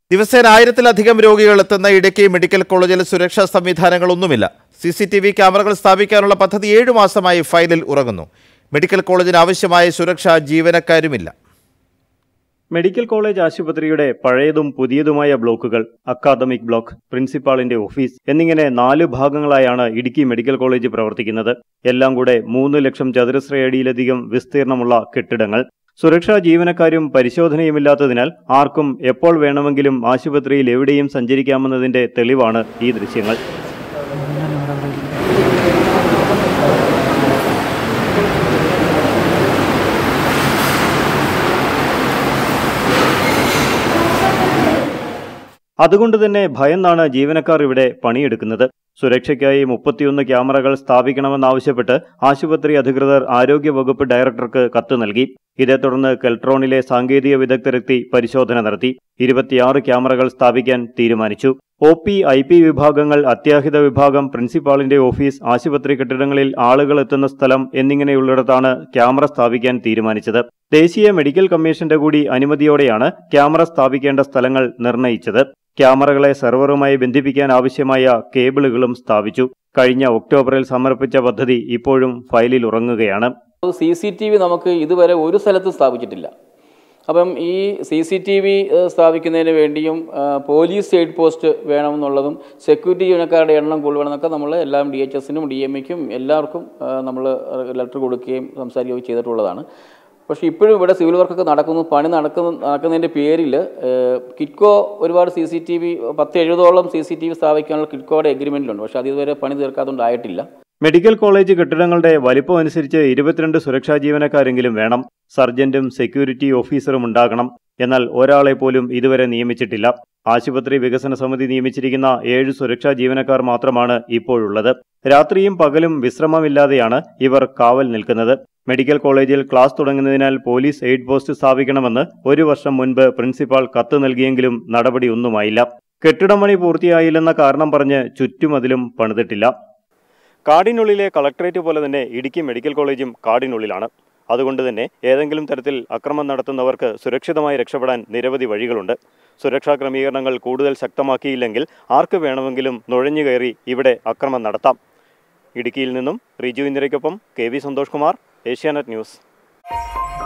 ദിവസേന ആയിരത്തിലധികം രോഗികൾ എത്തുന്ന ഇടുക്കി മെഡിക്കൽ കോളേജിൽ സുരക്ഷാ സംവിധാനങ്ങളൊന്നുമില്ല സി സി ടി വി ക്യാമറകൾ സ്ഥാപിക്കാനുള്ള പദ്ധതി ഏഴു മാസമായി ഫയലിൽ ഉറങ്ങുന്നു മെഡിക്കൽ കോളേജിന് ആവശ്യമായ സുരക്ഷ ജീവനക്കാരുമില്ല മെഡിക്കൽ കോളേജ് ആശുപത്രിയുടെ പഴയതും പുതിയതുമായ ബ്ലോക്കുകൾ അക്കാദമിക് ബ്ലോക്ക് പ്രിൻസിപ്പാളിന്റെ ഓഫീസ് എന്നിങ്ങനെ നാല് ഭാഗങ്ങളായാണ് ഇടുക്കി മെഡിക്കൽ കോളേജ് പ്രവർത്തിക്കുന്നത് എല്ലാം കൂടെ മൂന്ന് ലക്ഷം ചതുരശ്ര അടിയിലധികം വിസ്തീർണമുള്ള കെട്ടിടങ്ങൾ സുരക്ഷാ ജീവനക്കാരും പരിശോധനയുമില്ലാത്തതിനാൽ ആർക്കും എപ്പോൾ വേണമെങ്കിലും ആശുപത്രിയിൽ എവിടെയും സഞ്ചരിക്കാമെന്നതിന്റെ തെളിവാണ് ഈ ദൃശ്യങ്ങൾ അതുകൊണ്ട് തന്നെ ഭയന്നാണ് ജീവനക്കാർ ഇവിടെ പണിയെടുക്കുന്നത് സുരക്ഷയ്ക്കായി മുപ്പത്തിയൊന്ന് ക്യാമറകൾ സ്ഥാപിക്കണമെന്നാവശ്യപ്പെട്ട് ആശുപത്രി അധികൃതർ ആരോഗ്യവകുപ്പ് ഡയറക്ടർക്ക് കത്ത് നൽകി ഇതേ തുടർന്ന് കെൽട്രോണിലെ സാങ്കേതിക വിദഗ്ധരെത്തി പരിശോധന നടത്തി ഇരുപത്തിയാറ് ക്യാമറകൾ സ്ഥാപിക്കാൻ തീരുമാനിച്ചു ഒ പി ഐ പി വിഭാഗങ്ങൾ അത്യാഹിത വിഭാഗം പ്രിൻസിപ്പാളിന്റെ ഓഫീസ് ആശുപത്രി കെട്ടിടങ്ങളിൽ ആളുകൾ എത്തുന്ന സ്ഥലം എന്നിങ്ങനെയുള്ളിടത്താണ് ക്യാമറ സ്ഥാപിക്കാൻ തീരുമാനിച്ചത് ദേശീയ മെഡിക്കൽ കമ്മീഷന്റെ കൂടി അനുമതിയോടെയാണ് ക്യാമറ സ്ഥാപിക്കേണ്ട സ്ഥലങ്ങൾ നിർണയിച്ചത് ക്യാമറകളെ സെർവറുമായി ബന്ധിപ്പിക്കാൻ ആവശ്യമായ കേബിളുകളും സ്ഥാപിച്ചു കഴിഞ്ഞ ഒക്ടോബറിൽ സമർപ്പിച്ച പദ്ധതി ഇപ്പോഴും ഫയലിൽ ഉറങ്ങുകയാണ് സി സി ടി വി നമുക്ക് ഇതുവരെ ഒരു സ്ഥലത്തും സ്ഥാപിച്ചിട്ടില്ല അപ്പം ഈ സി സി ടി വി സ്ഥാപിക്കുന്നതിന് വേണ്ടിയും ആ, പോലീസ് എയ്ഡ് പോസ്റ്റ് വേണമെന്നുള്ളതും സെക്യൂരിറ്റി ജീവനക്കാരുടെ എണ്ണം കൂടുതലെന്നൊക്കെ നമ്മൾ എല്ലാം ഡി എച്ച് എസിനും ഡി എം എക്കും എല്ലാവർക്കും നമ്മൾ ലെറ്റർ കൊടുക്കുകയും സംസാരിക്കുകയും ചെയ്തിട്ടുള്ളതാണ് പക്ഷേ ഇപ്പോഴും ഇവിടെ സിവിൽ വർക്കൊക്കെ നടക്കുന്നു പണി നടക്കുന്ന നടക്കുന്നതിൻ്റെ പേരിൽ കിറ്റ്കോ ഒരുപാട് സി സി ടി വി പത്ത് എഴുപതോളം സി സി ടി വി സ്ഥാപിക്കാനുള്ള കിറ്റ്കോയുടെ എഗ്രിമെൻറ്റിലുണ്ട് പക്ഷേ അത് ഇതുവരെ പണി തീർക്കാത്തതുകൊണ്ടായിട്ടില്ല മെഡിക്കൽ കോളേജ് കെട്ടിടങ്ങളുടെ വലിപ്പം അനുസരിച്ച് ഇരുപത്തിരണ്ട് സുരക്ഷാ ജീവനക്കാരെങ്കിലും വേണം സർജന്റും സെക്യൂരിറ്റി ഓഫീസറും ഉണ്ടാകണം എന്നാൽ ഒരാളെ പോലും ഇതുവരെ നിയമിച്ചിട്ടില്ല ആശുപത്രി വികസന സമിതി നിയമിച്ചിരിക്കുന്ന ഏഴ് സുരക്ഷാ ജീവനക്കാർ മാത്രമാണ് ഇപ്പോഴുള്ളത് രാത്രിയും പകലും വിശ്രമമില്ലാതെയാണ് ഇവർ കാവൽ നിൽക്കുന്നത് മെഡിക്കൽ കോളേജിൽ ക്ലാസ് തുടങ്ങുന്നതിനാൽ പോലീസ് എയ്ഡ് പോസ്റ്റ് സ്ഥാപിക്കണമെന്ന് ഒരു വർഷം മുൻപ് പ്രിൻസിപ്പാൾ കത്ത് നൽകിയെങ്കിലും നടപടി ഒന്നുമായില്ല കെട്ടിടമണി പൂർത്തിയായില്ലെന്ന കാരണം പറഞ്ഞ് ചുറ്റുമതിലും പണിതിട്ടില്ല കാടിനുള്ളിലെ കളക്ടറേറ്റ് പോലെ തന്നെ ഇടുക്കി മെഡിക്കൽ കോളേജും കാടിനുള്ളിലാണ് അതുകൊണ്ട് തന്നെ ഏതെങ്കിലും തരത്തിൽ അക്രമം നടത്തുന്നവർക്ക് സുരക്ഷിതമായി രക്ഷപ്പെടാൻ നിരവധി വഴികളുണ്ട് സുരക്ഷാ ക്രമീകരണങ്ങൾ കൂടുതൽ ശക്തമാക്കിയില്ലെങ്കിൽ ആർക്ക് വേണമെങ്കിലും നുഴഞ്ഞു കയറി ഇവിടെ അക്രമം നടത്താം ഇടുക്കിയിൽ നിന്നും റിജു ഇന്ദിരയ്ക്കൊപ്പം K V Santhosh Kumar Asianet news